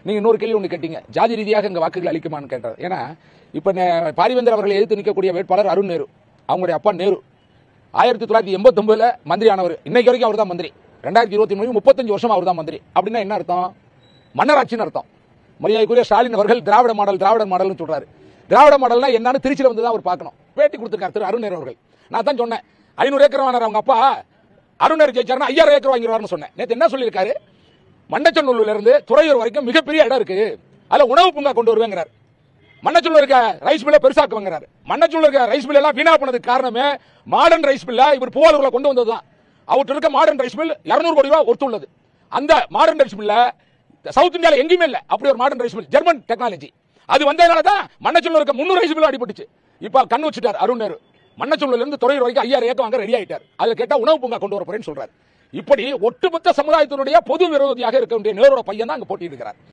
நீங்க இன்னொரு கேள்வி ஒன்று கேட்டீங்க ஜாதி ரீதியாக இங்க வாக்குகள் அளிக்குமான்னு கேட்டார் ஏன்னா இப்ப நே- பாரிவேந்தர் அவர்களை எதிர்த்து நிற்கக்கூடிய வேட்பாளர் அருண் நேரு அவங்களுடைய அப்பா நேரு ஆயிரத்தி தொள்ளாயிரத்தி எண்பத்தொன்பதுல மந்திரி ஆனவர் இன்னைக்கு வரைக்கும் அவர் தான் மந்திரி ரெண்டாயிரத்தி இருபத்தி மூணு முப்பத்தஞ்சு வருஷம் அவர் தான் மந்திரி அப்படின்னா என்ன அர்த்தம் மன்னராட்சின்னு அர்த்தம் மரியாதைக்குரிய ஸ்டாலின் அவர்கள் திராவிட மாடல் திராவிட மாடல்னு சொல்றாரு திராவிட மாடல்னா என்னன்னு திருச்சியில வந்து தான் அவர் பார்க்கணும் பேட்டி கொடுத்திருக்காரு திரு அருண் நேரு அவர்கள் நான் தான் சொன்னேன் ஐநூறு ஏக்கர் வாங்கினார் அவங்க அப்பா அருண் நேரு ஜெயிச்சாருன்னா ஐயாயிரம் ஏக்கர் வாங்கிடுவார்னு சொன்னேன் நேற்று என்ன சொல்லியிருக்காரு மண்டச்சநல்லூர்ல இருந்து துறையூர் வரைக்கும் மிகப்பெரிய இடம் இருக்கு அதுல உணவு பூங்கா கொண்டு வருவேங்கிறார் மண்ணச்சூர்ல இருக்க ரைஸ் மில்ல பெருசாக்குவாங்கிறாரு மண்ணச்சூர்ல இருக்க ரைஸ் மில் எல்லாம் வீணா பண்ணதுக்கு காரணமே மாடர்ன் ரைஸ் மில்ல இவர் புவாலூர்ல கொண்டு வந்ததுதான் அவர்கிட்ட இருக்க மாடர்ன் ரைஸ் மில் 200 கோடி ரூபாய் ஒத்துள்ளது அந்த மாடர்ன் ரைஸ் மில்ல சவுத் இந்தியால எங்கேயுமே இல்ல அப்படி ஒரு modern rice mill German technology அது வந்ததுனால தான் மண்ணச்சூர்ல இருக்க 300 ரைஸ் மில் அடிபட்டுச்சு இப்ப கண் வச்சுட்டார் அருண் நேரு மண்ணச்சூர்ல இருந்து துறையூர் வரைக்கும் ஐயாயிரம் ஏக்கர் வாங்க ரெடி ஆயிட்டார் அதுல கேட்டா உணவு பூங்கா கொண்டு வர போறேன்னு சொல்றாரு இப்படி ஒட்டுமொத்த சமுதாயத்தினுடைய பொது விரோதியாக இருக்க வேண்டிய நேரோட பையன் தான் அங்க போட்டியிடுகிறார்